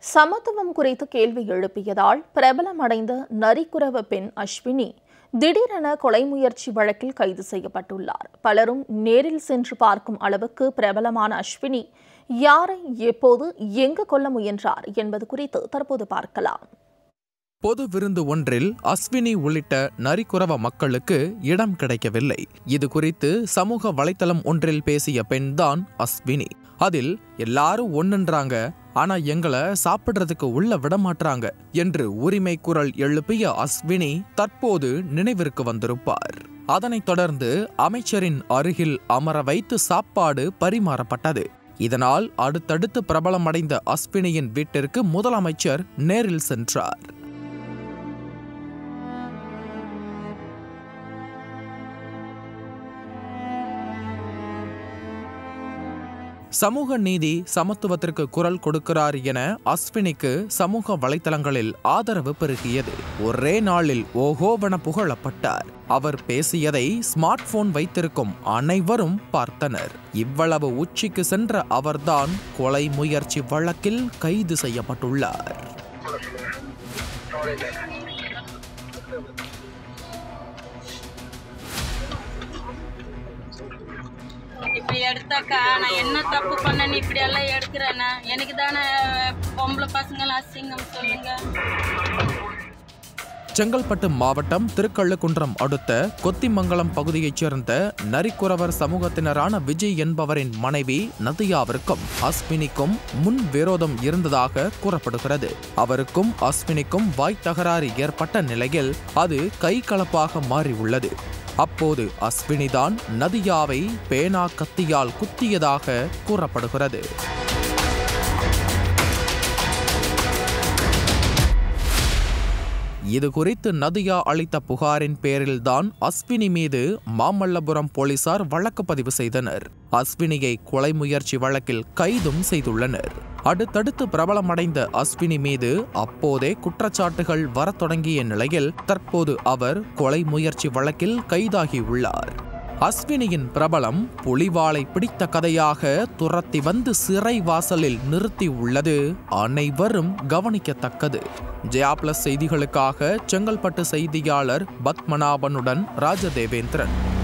சமத்துவம் குறித்து கேள்வி எழுப்பியதால் பிரபலமடைந்த நரிக்குறவ பெண் அஸ்வினி திடீரென கொலை முயற்சி வழக்கில் கைது செய்யப்பட்டுள்ளார் பலரும் நேரில் சென்று பார்க்கும் அளவுக்கு பிரபலமான அஸ்வினி யாரை எப்போது எங்கு கொல்ல முயன்றார் என்பது குறித்து தற்போது பார்க்கலாம் பொது விருந்து ஒன்றில் அஸ்வினி உள்ளிட்ட நரிக்குறவ மக்களுக்கு இடம் கிடைக்கவில்லை இது குறித்து சமூக வலைத்தளம் ஒன்றில் பேசிய பெண்தான் அஸ்வினி அதில் எல்லாரும் ஒன்னுன்றாங்க ஆனா எங்களை சாப்பிடுறதுக்கு உள்ள விடமாட்றாங்க என்று உரிமை குரல் எழுப்பிய அஸ்வினி தற்போது நினைவிற்கு வந்திருப்பார் அதனைத் தொடர்ந்து அமைச்சரின் அருகில் அமர வைத்து சாப்பாடு பரிமாறப்பட்டது இதனால் அடுத்தடுத்து பிரபலமடைந்த அஸ்வினியின் வீட்டிற்கு முதலமைச்சர் நேரில் சென்றார் சமூக நீதி சமத்துவத்திற்கு குரல் கொடுக்கிறார் என அஸ்வினிக்கு சமூக வலைத்தளங்களில் ஆதரவு பெருகியது ஒரே நாளில் ஓஹோவென புகழப்பட்டார் அவர் பேசியதை ஸ்மார்ட் போன் வைத்திருக்கும் அனைவரும் பார்த்தனர் இவ்வளவு உச்சிக்கு சென்ற அவர்தான் கொலை முயற்சி வழக்கில் கைது செய்யப்பட்டுள்ளார் இப்படி எடுத்தாக்கா நான் என்ன தப்பு பண்ணேன்னு இப்படி எல்லாம் எடுக்கிறேன்னா எனக்கு தானே பொம்பளை பசங்களாம் அசிங்கம் சொல்லுங்க செங்கல்பட்டு மாவட்டம் திருக்கள்ளுக்குன்றம் அடுத்த கொத்திமங்கலம் பகுதியைச் சேர்ந்த நரிக்குறவர் சமூகத்தினரான விஜய் என்பவரின் மனைவி நதியாவிற்கும் அஸ்வினிக்கும் முன் விரோதம் இருந்ததாக கூறப்படுகிறது அவருக்கும் அஸ்வினிக்கும் வாய் தகராறு ஏற்பட்ட நிலையில் அது கைகலப்பாக மாறியுள்ளது அப்போது அஸ்வினிதான் நதியாவை பேனா கத்தியால் குத்தியதாக கூறப்படுகிறது இது குறித்து நதியா அளித்த புகாரின் பேரில்தான் அஸ்வினி மீது மாமல்லபுரம் போலீசார் வழக்கு பதிவு செய்தனர் அஸ்வினியை கொலை முயற்சி வழக்கில் கைதும் செய்துள்ளனர் அடுத்தடுத்து பிரபலமடைந்த அஸ்வினி மீது அப்போதே குற்றச்சாட்டுகள் வரத் தொடங்கிய நிலையில் தற்போது அவர் கொலை முயற்சி வழக்கில் கைதாகியுள்ளார் அஸ்வினியின் பிரபலம் புலிவாளை பிடித்த கதையாக துரத்தி வந்து சிறை வாசலில் நிறுத்தி உள்ளது அனைவரும் கவனிக்கத்தக்கது ஜெயா பிளஸ் செய்திகளுக்காக செங்கல்பட்டு செய்தியாளர் பத்மநாபனுடன் ராஜதேவேந்திரன்